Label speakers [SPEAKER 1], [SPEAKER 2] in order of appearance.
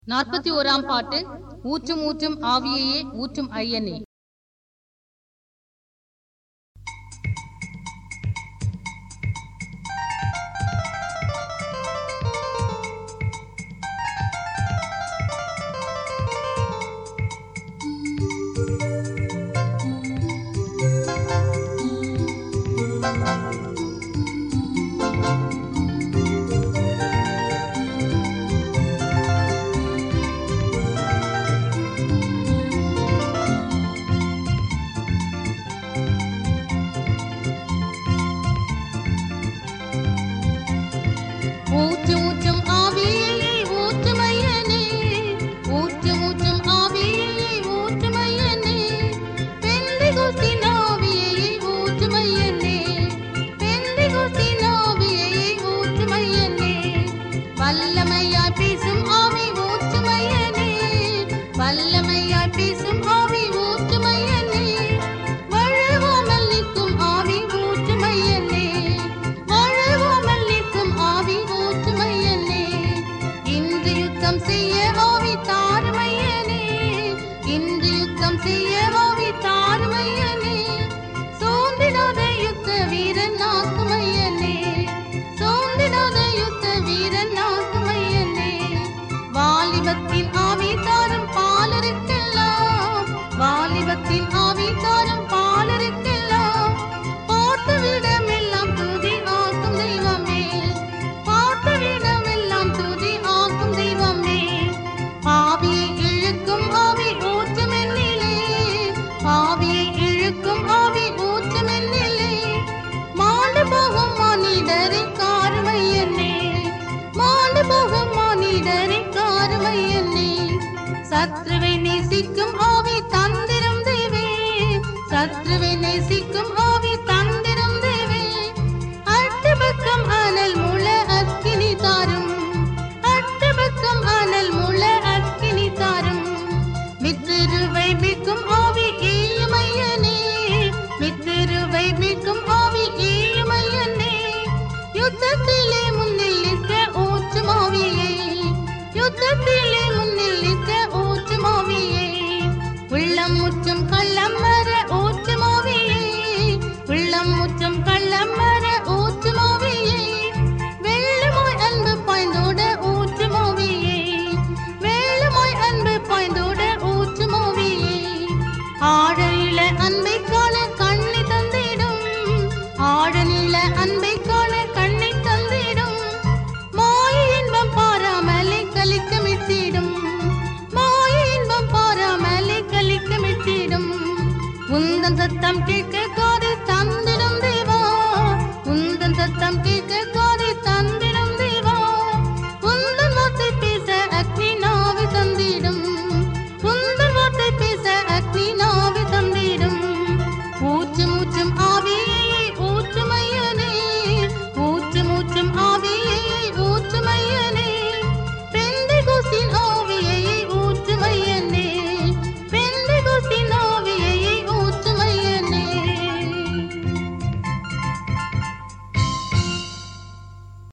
[SPEAKER 1] நாற்பத்தி ஓராம் பாட்டு ஊற்றும் ஊற்றும் ஆவியையே ஊற்றும் ஐயனே ஊற்று ஊற்றும் ஆவியையே ஊற்றும் ஐயனே ஊற்று ஊற்றும் ஆவியையே ஊற்றும் ஐயனே பெந்தைகோஸ்தின் ஆவியையே ஊற்றும் ஐயனே பெந்தைகோஸ்தின் ஆவியையே ஊற்றும் ஐயனே வல்லமையாய் பேசும் ஆவி ஊற்றும் ஐயனே வல்லமையாய் பேசும் ஆவி ஊற்றும் ஐயனே வழுவாமல் நிற்கும் ஆவி ஊற்றும் ஐயனே வழுவாமல் நிற்கும் ஆவி ஊற்றும் ஐயனே இன்று யுத்தம் செய்ய ஆவி தாரும் ஐயனே இன்று யுத்தம் செய்ய ஆவி தாரும் ஐயனே சோர்ந்திடாத யுத்த வீரன் நாக்கும் ஐயனே சோர்ந்திடாத யுத்த வீரன் நாக்கும் ஐயனே வாலிபத்தின் ஆவி தாரும் பாலருக்கெல்லாம் வாலிபத்தின் ஆவி தாரும் பாலருக்கெல்லாம் பார்த்த விடமெல்லாம் துதி ஆக்கும் தெய்வமே பார்த்த விடமெல்லாம் துதி ஆக்கும் தெய்வமே ஆவியை இழுக்கும் ஆவி ஊற்றும் என்னிலே ஆவியை இழுக்கும் ஆவி ஊற்றும் என்னிலே மாண்டு போகும் மனிதரை காருமையனே மாண்டு போகும் மனிதரை காருமையனே சத்ருவை நேசிக்கும் ஆவி தந்திரம் தேவே சத்ருவை நேசிக்கும் ஆவி தந்திரம் தேவே அட்டு பக்கம் அனல் முள அக்கினி தாரும் அட்டு பக்கம் அனல் முள அக்கினி தாரும் மித்திருவை மிக்கும் ஆவி ஈயுமையனே மித்திருவை மிக்கும் ஆவி ஈயுமையனே யுத்தத்திலே முன்னில் நிற்க ஊற்றும் ஆவியை யுத்தத்திலே முன்னில் நிற்க ஊற்றும் ஆவியை உள்ளம் முற்றும் கள்ளம் மர ஊற்றும் ஆவியை உள்ளம் முற்றும் கள்ளம் மர ஊற்றும் ஆவியை வெள்ளமாய் அன்பு பாய்ந்தோட ஊற்றும் ஆவியை வெள்ளமாய் அன்பு பாய்ந்தோட ஊற்றும் ஆவியை ஆழநில அன்பை காண கண்ணை தந்திடும் ஆழநில அன்பை காண கண்ணை தந்திடும் மாய இன்பம் பாராமலே கலிக்க மிட்டிடும் மாய இன்பம் பாராமலே கலிக்க மிட்டிடும் உந்தன் சத்தம் கேட்க காது தந்திடும் தேவா உந்தன் சத்தம் கேட்க